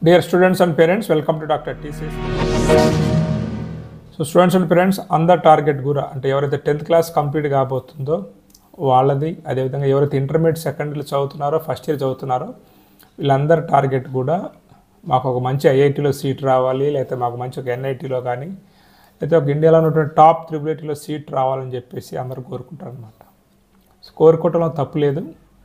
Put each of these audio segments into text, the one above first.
Dear students and parents welcome to doctor TC so students and parents అందర్ target కూడా అంటే ఎవరైతే tenth class complete కాబోతుందో వాళ్ళది అదేవిధంగా ఎవరైతే ఇంటర్మీడియట్ సెకండ్ ఇయర్ చదువుతున్నారో ఫస్ట్ ఇయర్ చదువుతున్నారో వీళ్ళందరి టార్గెట్ కూడా మాకు ఒక మంచి ఐఐటీలో సీట్ రావాలి లేకపోతే మాకు మంచి ఒక ఎన్ఐటీలో కానీ లేకపోతే ఒక ఇండియాలో ఉన్నటువంటి టాప్ త్రిబుల్ సీట్ రావాలని చెప్పేసి అందరూ కోరుకుంటారు అనమాట కోరుకోవటంలో తప్పు లేదు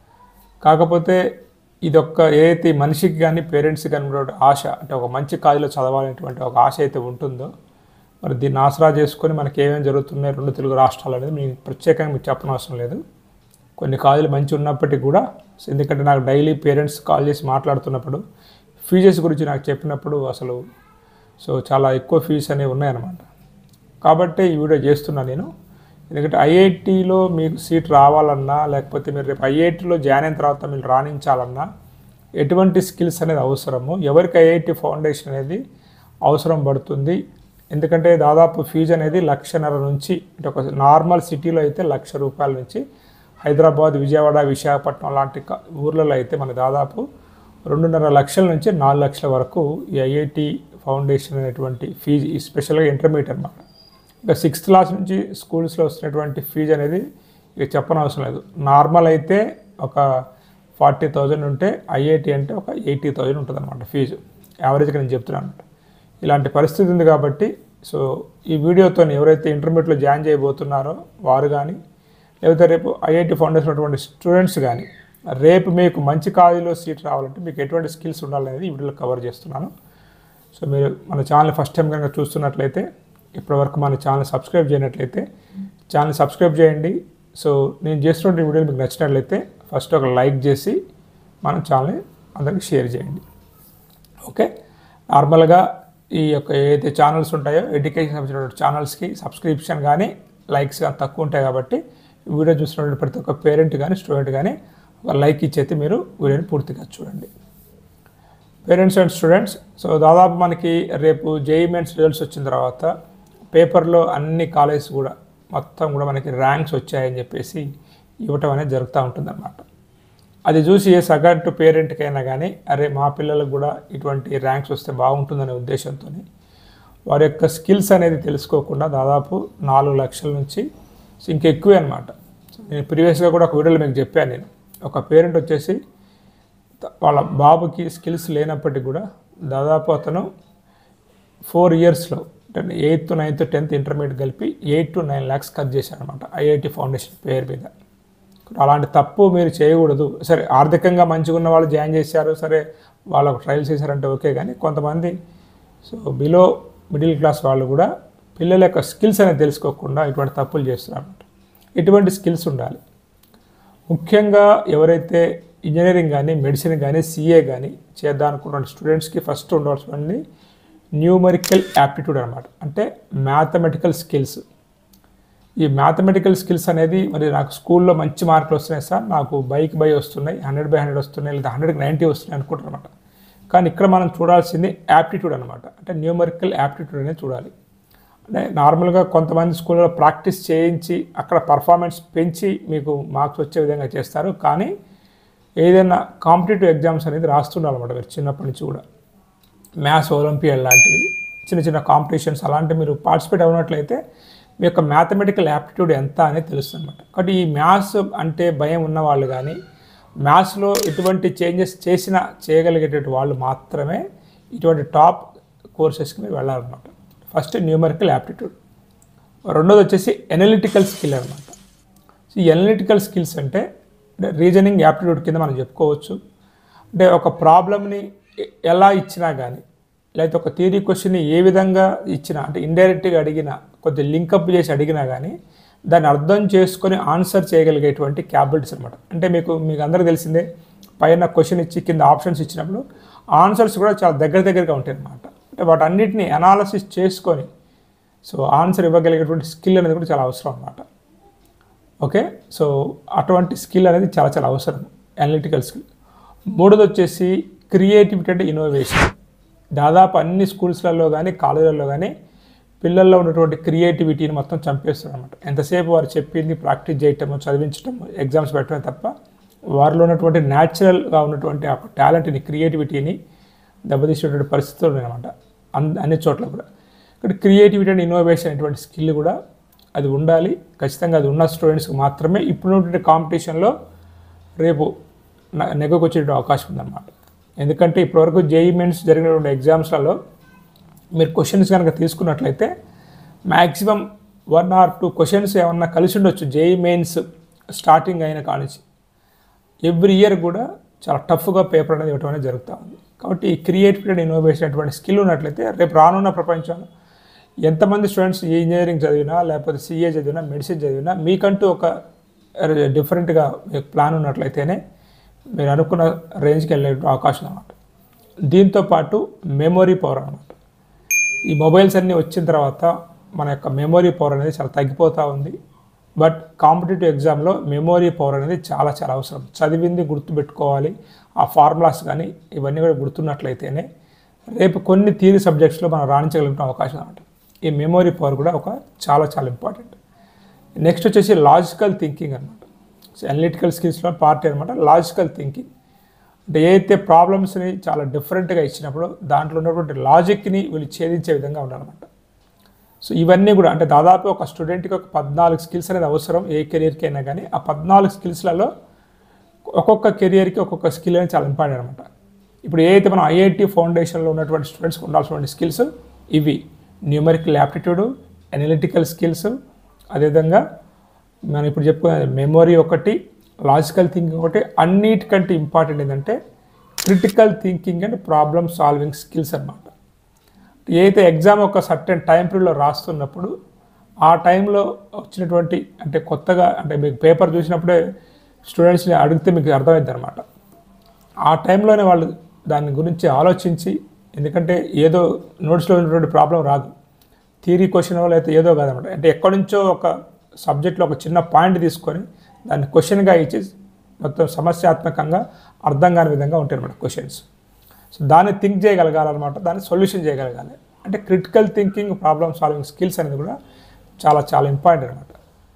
కాకపోతే ఇది ఒక్క ఏదైతే ఈ మనిషికి కానీ పేరెంట్స్కి కానీ ఉన్నటువంటి ఆశ అంటే ఒక మంచి కాలేజీలో చదవాలనేటువంటి ఒక ఆశ అయితే ఉంటుందో మరి దీన్ని ఆసరా చేసుకొని మనకి ఏమేమి జరుగుతున్నాయి రెండు తెలుగు రాష్ట్రాలు అనేది మీకు ప్రత్యేకంగా మీకు చెప్పనవసరం లేదు కొన్ని కాలేజీలు మంచి ఉన్నప్పటికీ కూడా ఎందుకంటే నాకు డైలీ పేరెంట్స్ కాల్ చేసి మాట్లాడుతున్నప్పుడు ఫీజెస్ గురించి నాకు చెప్పినప్పుడు అసలు సో చాలా ఎక్కువ ఫీజు అనేవి ఉన్నాయన్నమాట కాబట్టి ఈ వీడియో చేస్తున్నాను నేను ఎందుకంటే ఐఐటీలో మీకు సీట్ రావాలన్నా లేకపోతే మీరు రేపు ఐఐటీలో జాయిన్ అయిన తర్వాత మీరు రాణించాలన్నా ఎటువంటి స్కిల్స్ అనేది అవసరము ఎవరికి ఐఐటి ఫౌండేషన్ అనేది అవసరం పడుతుంది ఎందుకంటే దాదాపు ఫీజు అనేది లక్షన్నర నుంచి అంటే ఒక నార్మల్ సిటీలో అయితే లక్ష రూపాయల నుంచి హైదరాబాద్ విజయవాడ విశాఖపట్నం లాంటి క- ఊర్లలో అయితే మనకు దాదాపు రెండున్నర లక్షల నుంచి నాలుగు లక్షల వరకు ఈ ఐఐటి ఫౌండేషన్ అనేటువంటి ఫీజు ఈ స్పెషల్గా ఇంటర్మీడియట్ అన్నమాట ఇక సిక్స్త్ క్లాస్ నుంచి స్కూల్స్లో వస్తున్నటువంటి ఫీజు అనేది ఇక చెప్పనవసరం లేదు నార్మల్ అయితే ఒక ఫార్టీ థౌజండ్ ఉంటే ఐఐటి అంటే ఒక ఎయిటీ థౌజండ్ ఉంటుంది అనమాట ఫీజు యావరేజ్గా నేను చెప్తున్నాను అనమాట ఇలాంటి పరిస్థితి ఉంది కాబట్టి సో ఈ వీడియోతో ఎవరైతే ఇంటర్మీడియట్లో జాయిన్ చేయబోతున్నారో వారు కానీ లేకపోతే రేపు ఐఐటి ఫౌండేషన్ ఉన్నటువంటి స్టూడెంట్స్ కానీ రేపు మీకు మంచి కాలేజీలో సీట్ రావాలంటే మీకు ఎటువంటి స్కిల్స్ ఉండాలనేది ఈ వీడియోలో కవర్ చేస్తున్నాను సో మీరు మన ఛానల్ ఫస్ట్ టైం కనుక చూస్తున్నట్లయితే ఇప్పటివరకు మన ఛానల్ సబ్స్క్రైబ్ చేయనట్లయితే ఛానల్ సబ్స్క్రైబ్ చేయండి సో నేను చేస్తున్న వీడియోలు మీకు నచ్చినట్లయితే ఫస్ట్ ఒక లైక్ చేసి మన ఛానల్ని అందరికి షేర్ చేయండి ఓకే నార్మల్గా ఈ యొక్క ఏదైతే ఛానల్స్ ఉంటాయో ఎడ్యుకేషన్ సంబంధించిన ఛానల్స్కి సబ్స్క్రిప్షన్ కానీ లైక్స్ కానీ తక్కువ ఉంటాయి కాబట్టి ఈ వీడియో చూసినటువంటి ప్రతి ఒక్క పేరెంట్ కానీ స్టూడెంట్ కానీ ఒక లైక్ ఇచ్చైతే మీరు వీడియోని పూర్తిగా చూడండి పేరెంట్స్ అండ్ స్టూడెంట్స్ సో దాదాపు మనకి రేపు జేఈ మెయిన్స్ రిజల్ట్స్ వచ్చిన తర్వాత పేపర్లో అన్ని కాలేజెస్ కూడా మొత్తం కూడా మనకి ర్యాంక్స్ వచ్చాయని చెప్పేసి ఇవ్వటం అనేది జరుగుతూ ఉంటుందన్నమాట అది చూసి ఏ సగటు పేరెంట్కైనా కానీ అరే మా పిల్లలకు కూడా ఇటువంటి ర్యాంక్స్ వస్తే బాగుంటుందనే ఉద్దేశంతో వారి యొక్క స్కిల్స్ అనేది తెలుసుకోకుండా దాదాపు నాలుగు లక్షల నుంచి ఇంకా ఎక్కువే అనమాట నేను ప్రీవియస్గా కూడా ఒక వీడియోలో మీకు చెప్పాను నేను ఒక పేరెంట్ వచ్చేసి త- వాళ్ళ బాబుకి స్కిల్స్ లేనప్పటికీ కూడా దాదాపు అతను ఫోర్ ఇయర్స్లో అంటే ఎయిత్ నైన్త్ టెన్త్ ఇంటర్మీడియట్ కలిపి ఎయిట్ టు నైన్ ల్యాక్స్ ఖర్చు చేశారు అనమాట ఐఐటి ఫౌండేషన్ పేరు మీద అలాంటి తప్పు మీరు చేయకూడదు సరే ఆర్థికంగా మంచిగా ఉన్న వాళ్ళు జాయిన్ చేశారు సరే వాళ్ళకు ట్రయల్స్ చేశారంటే ఓకే కానీ కొంతమంది సో బిలో మిడిల్ క్లాస్ వాళ్ళు కూడా పిల్లల యొక్క స్కిల్స్ అనేది తెలుసుకోకుండా ఇటువంటి తప్పులు చేస్తున్నారు అన్నమాట ఇటువంటి స్కిల్స్ ఉండాలి ముఖ్యంగా ఎవరైతే ఇంజనీరింగ్ కానీ మెడిసిన్ కానీ సిఏ కానీ చేద్దాం అనుకున్న స్టూడెంట్స్కి ఫస్ట్ ఉండవలసినది న్యూమరికల్ యాప్టిట్యూడ్ అనమాట అంటే మ్యాథమెటికల్ స్కిల్స్ ఈ మ్యాథమెటికల్ స్కిల్స్ అనేది మరి నాకు స్కూల్లో మంచి మార్కులు వస్తున్నాయి సార్ నాకు బైక్ బై వస్తున్నాయి హండ్రెడ్ బై హండ్రెడ్ వస్తున్నాయి లేదా హండ్రెడ్కి నైంటీ వస్తున్నాయి అనుకుంటారు అనమాట కానీ ఇక్కడ మనం చూడాల్సింది యాప్టిట్యూడ్ అనమాట అంటే న్యూమరికల్ యాప్టిట్యూడ్ అనేది చూడాలి అంటే నార్మల్గా కొంతమంది స్కూల్లో ప్రాక్టీస్ చేయించి అక్కడ పర్ఫార్మెన్స్ పెంచి మీకు మార్క్స్ వచ్చే విధంగా చేస్తారు కానీ ఏదైనా కాంపిటేటివ్ ఎగ్జామ్స్ అనేది రాస్తుండాలన్నమాట మీరు చిన్నప్పటి నుంచి కూడా మ్యాథ్స్ ఒలింపియాడ్ లాంటివి చిన్న చిన్న కాంపిటీషన్స్ అలాంటివి మీరు పార్టిసిపేట్ అవునట్లయితే మీ యొక్క మ్యాథమెటికల్ యాప్టిట్యూడ్ ఎంత అనేది తెలుస్తుంది అనమాట కాబట్టి ఈ మ్యాథ్స్ అంటే భయం ఉన్న వాళ్ళు కానీ మ్యాథ్స్లో ఎటువంటి చేంజెస్ చేసినా చేయగలిగేటటువంటి వాళ్ళు మాత్రమే ఇటువంటి టాప్ కోర్సెస్కి మీరు వెళ్ళాలన్నమాట ఫస్ట్ న్యూమరికల్ యాప్టిట్యూడ్ రెండోది వచ్చేసి ఎనలిటికల్ స్కిల్ అనమాట ఈ ఎనలిటికల్ స్కిల్స్ అంటే రీజనింగ్ యాప్టిట్యూడ్ కింద మనం చెప్పుకోవచ్చు అంటే ఒక ప్రాబ్లమ్ని ఎలా ఇచ్చినా కానీ లేకపోతే ఒక థియరీ క్వశ్చన్ని ఏ విధంగా ఇచ్చినా అంటే ఇండైరెక్ట్గా అడిగినా కొద్ది లింకప్ చేసి అడిగినా కానీ దాన్ని అర్థం చేసుకొని ఆన్సర్ చేయగలిగేటువంటి క్యాపబిలిటీస్ అనమాట అంటే మీకు మీకు అందరికీ తెలిసిందే పైన క్వశ్చన్ ఇచ్చి కింద ఆప్షన్స్ ఇచ్చినప్పుడు ఆన్సర్స్ కూడా చాలా దగ్గర దగ్గరగా ఉంటాయి అన్నమాట అంటే వాటన్నిటిని అనాలసిస్ చేసుకొని సో ఆన్సర్ ఇవ్వగలిగేటువంటి స్కిల్ అనేది కూడా చాలా అవసరం అన్నమాట ఓకే సో అటువంటి స్కిల్ అనేది చాలా చాలా అవసరం అనలిటికల్ స్కిల్ మూడోది వచ్చేసి క్రియేటివిటీ అంటే ఇన్నోవేషన్ దాదాపు అన్ని స్కూల్స్లలో కానీ కాలేజీలలో కానీ పిల్లల్లో ఉన్నటువంటి క్రియేటివిటీని మొత్తం చంపేస్తారు అనమాట ఎంతసేపు వారు చెప్పింది ప్రాక్టీస్ చేయటము చదివించటము ఎగ్జామ్స్ పెట్టడమే తప్ప వారిలో ఉన్నటువంటి న్యాచురల్గా ఉన్నటువంటి ఆ టాలెంట్ని క్రియేటివిటీని దెబ్బతీసేటువంటి పరిస్థితులు ఉన్నాయన్నమాట అన్ అన్ని చోట్ల కూడా ఇక్కడ క్రియేటివిటీ అండ్ ఇన్నోవేషన్ అనేటువంటి స్కిల్ కూడా అది ఉండాలి ఖచ్చితంగా అది ఉన్న స్టూడెంట్స్కి మాత్రమే ఇప్పుడున్నటువంటి కాంపిటీషన్లో రేపు న- నెగ్గకు వచ్చే అవకాశం ఉందన్నమాట ఎందుకంటే ఇప్పటివరకు జేఈ మెయిన్స్ జరిగినటువంటి ఎగ్జామ్స్లలో మీరు క్వశ్చన్స్ కనుక తీసుకున్నట్లయితే maximum one or two questions ఏమన్నా కలిసి ఉండొచ్చు జేఈ మెయిన్స్ స్టార్టింగ్ అయిన కానించి ఎవ్రీ ఇయర్ కూడా చాలా టఫ్గా పేపర్ అనేది ఇవ్వడం అనేది జరుగుతూ ఉంది కాబట్టి ఈ క్రియేటివిటీ అండ్ ఇన్నోవేషన్ అటువంటి స్కిల్ ఉన్నట్లయితే రేపు రానున్న ప్రపంచంలో ఎంతమంది స్టూడెంట్స్ ఏ ఇంజనీరింగ్ చదివినా లేకపోతే సిఏ చదివినా మెడిసిన్ చదివినా మీకంటూ ఒక డిఫరెంట్గా మీకు ప్లాన్ ఉన్నట్లయితేనే మీరు అనుకున్న రేంజ్కి వెళ్ళే అవకాశం అన్నమాట దీంతో పాటు మెమొరీ పవర్ అన్నమాట ఈ మొబైల్స్ అన్నీ వచ్చిన తర్వాత మన యొక్క మెమొరీ పవర్ అనేది చాలా తగ్గిపోతూ ఉంది బట్ కాంపిటేటివ్ ఎగ్జామ్లో మెమొరీ పవర్ అనేది చాలా చాలా అవసరం చదివింది గుర్తుపెట్టుకోవాలి ఆ ఫార్ములాస్ కానీ ఇవన్నీ కూడా గుర్తున్నట్లయితేనే రేపు కొన్ని థియరీ సబ్జెక్ట్స్లో మనం రాణించగలిగిన అవకాశం అనమాట ఈ మెమొరీ పవర్ కూడా ఒక చాలా చాలా ఇంపార్టెంట్ నెక్స్ట్ వచ్చేసి లాజికల్ థింకింగ్ అనమాట అనలిటికల్ స్కిల్స్లో పార్టీ అనమాట లాజికల్ థింకింగ్ అంటే ఏదైతే ప్రాబ్లమ్స్ని చాలా డిఫరెంట్గా ఇచ్చినప్పుడు దాంట్లో ఉన్నటువంటి లాజిక్ని వీళ్ళు ఛేదించే విధంగా ఉండాలన్నమాట సో ఇవన్నీ కూడా అంటే దాదాపు ఒక స్టూడెంట్కి ఒక పద్నాలుగు స్కిల్స్ అనేది అవసరం ఏ కెరియర్కి అయినా కానీ ఆ పద్నాలుగు స్కిల్స్లలో ఒక్కొక్క కెరియర్కి ఒక్కొక్క స్కిల్ అనేది చాలా ఇంపార్టెంట్ అనమాట ఇప్పుడు ఏదైతే మనం ఐఐటి ఫౌండేషన్లో ఉన్నటువంటి స్టూడెంట్స్కి ఉండాల్సినటువంటి స్కిల్స్ ఇవి న్యూమరికల్ యాప్టిట్యూడ్ అనలిటికల్ స్కిల్స్ అదేవిధంగా మనం ఇప్పుడు చెప్పుకునే మెమొరీ ఒకటి లాజికల్ థింకింగ్ ఒకటి అన్నిటికంటే ఇంపార్టెంట్ ఏంటంటే critical thinking and problem solving skills అన్నమాట ఏదైతే ఎగ్జామ్ ఒక సర్టెన్ టైం పీరియడ్లో రాస్తున్నప్పుడు ఆ టైంలో వచ్చినటువంటి అంటే కొత్తగా అంటే మీకు పేపర్ చూసినప్పుడే స్టూడెంట్స్ని అడిగితే మీకు అర్థమైంది అనమాట ఆ టైంలోనే వాళ్ళు దాని గురించి ఆలోచించి ఎందుకంటే ఏదో నోట్స్లో ఉన్నటువంటి ప్రాబ్లం రాదు థియరీ క్వశ్చన్ లేకపోతే ఏదో కాదనమాట అంటే ఎక్కడి నుంచో ఒక సబ్జెక్ట్లో ఒక చిన్న పాయింట్ తీసుకొని దాన్ని క్వశ్చన్గా ఇచ్చి మొత్తం సమస్యాత్మకంగా అర్థం కాని విధంగా ఉంటాయి అనమాట క్వశ్చన్స్ సో దాన్ని థింక్ చేయగలగాలన్నమాట దాన్ని సొల్యూషన్ చేయగలగాలి అంటే critical thinking problem solving skills అనేది కూడా చాలా చాలా ఇంపార్టెంట్ అనమాట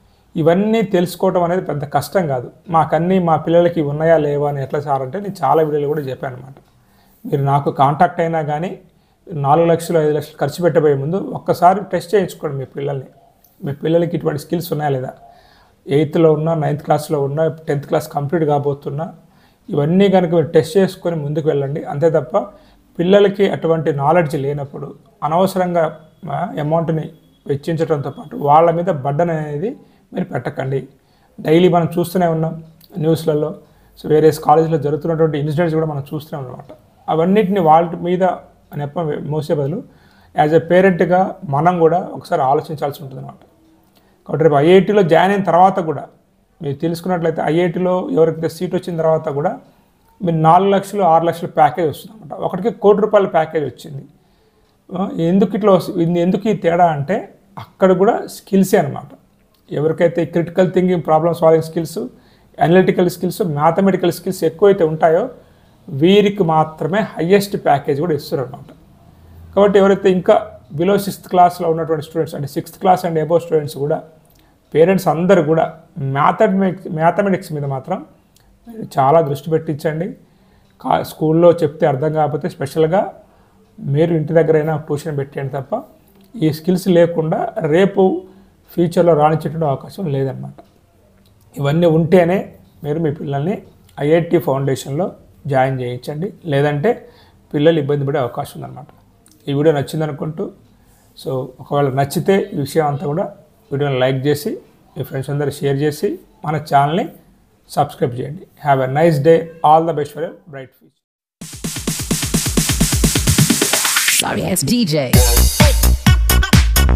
ఇవన్నీ తెలుసుకోవడం అనేది పెద్ద కష్టం కాదు మాకన్నీ మా పిల్లలకి ఉన్నాయా లేవా అని ఎట్లా సార్ అంటే నేను చాలా వీడియోలు కూడా చెప్పాను అనమాట మీరు నాకు కాంటాక్ట్ అయినా కానీ నాలుగు లక్షలు ఐదు లక్షలు ఖర్చు పెట్టబోయే ముందు ఒక్కసారి టెస్ట్ చేయించుకోండి మీ పిల్లల్ని మీ పిల్లలకి ఇటువంటి స్కిల్స్ ఉన్నాయా లేదా ఎయిత్లో ఉన్నా నైన్త్ క్లాస్లో ఉన్నా టెన్త్ క్లాస్ కంప్లీట్ కాబోతున్నా ఇవన్నీ కనుక మీరు టెస్ట్ చేసుకొని ముందుకు వెళ్ళండి అంతే తప్ప పిల్లలకి అటువంటి నాలెడ్జ్ లేనప్పుడు అనవసరంగా అమౌంట్ని వెచ్చించడంతో పాటు వాళ్ళ మీద బడ్డన్ అనేది మీరు పెట్టకండి డైలీ మనం చూస్తూనే ఉన్నాం న్యూస్లలో సో వేరే కాలేజీలో జరుగుతున్నటువంటి ఇన్సిడెంట్స్ కూడా మనం చూస్తూనే ఉన్నాం అనమాట అవన్నిటిని వాళ్ళ మీద నెప్ప మోసే బదులు యాజ్ ఎ పేరెంట్గా మనం కూడా ఒకసారి ఆలోచించాల్సి ఉంటుంది అనమాట కాబట్టి రేపు ఐఐటీలో జాయిన్ అయిన తర్వాత కూడా మీరు తెలుసుకున్నట్లయితే ఐఐటీలో ఎవరికైతే సీట్ వచ్చిన తర్వాత కూడా మీరు నాలుగు లక్షలు ఆరు లక్షల ప్యాకేజ్ వస్తుంది అనమాట ఒకటికి కోటి రూపాయల ప్యాకేజ్ వచ్చింది ఆ, ఎందుకు ఇట్లా వస్తు- ఇది ఎందుకు ఈ తేడా అంటే అక్కడ కూడా స్కిల్సే అనమాట ఎవరికైతే critical thinking problem solving skills analytical skills mathematical skills ఎక్కువైతే ఉంటాయో వీరికి మాత్రమే హయ్యెస్ట్ ప్యాకేజ్ కూడా ఇస్తారు అనమాట కాబట్టి ఎవరైతే ఇంకా బిలో సిక్స్త్ క్లాస్లో ఉన్నటువంటి స్టూడెంట్స్ అంటే sixth class and above students కూడా పేరెంట్స్ అందరూ కూడా మ్యాథమెటిక్స్ మ్యాథమెటిక్స్ మీద మాత్రం మీరు చాలా దృష్టి పెట్టించండి కా స్కూల్లో చెప్తే అర్థం కాకపోతే స్పెషల్గా మీరు ఇంటి దగ్గరైనా ట్యూషన్ పెట్టండి తప్ప ఈ స్కిల్స్ లేకుండా రేపు ఫ్యూచర్లో రాణించేటువంటి అవకాశం లేదనమాట ఇవన్నీ ఉంటేనే మీరు మీ పిల్లల్ని ఐఐటి ఫౌండేషన్లో జాయిన్ చేయించండి లేదంటే పిల్లలు ఇబ్బంది పడే అవకాశం ఉందన్నమాట ఈ వీడియో నచ్చింది అనుకుంటూ సో ఒకవేళ నచ్చితే ఈ విషయం అంతా కూడా వీడియోని లైక్ చేసి మీ ఫ్రెండ్స్ అందరూ షేర్ చేసి మన ఛానల్ని సబ్స్క్రైబ్ చేయండి have a nice day all the best for a bright future Sorry ass DJ.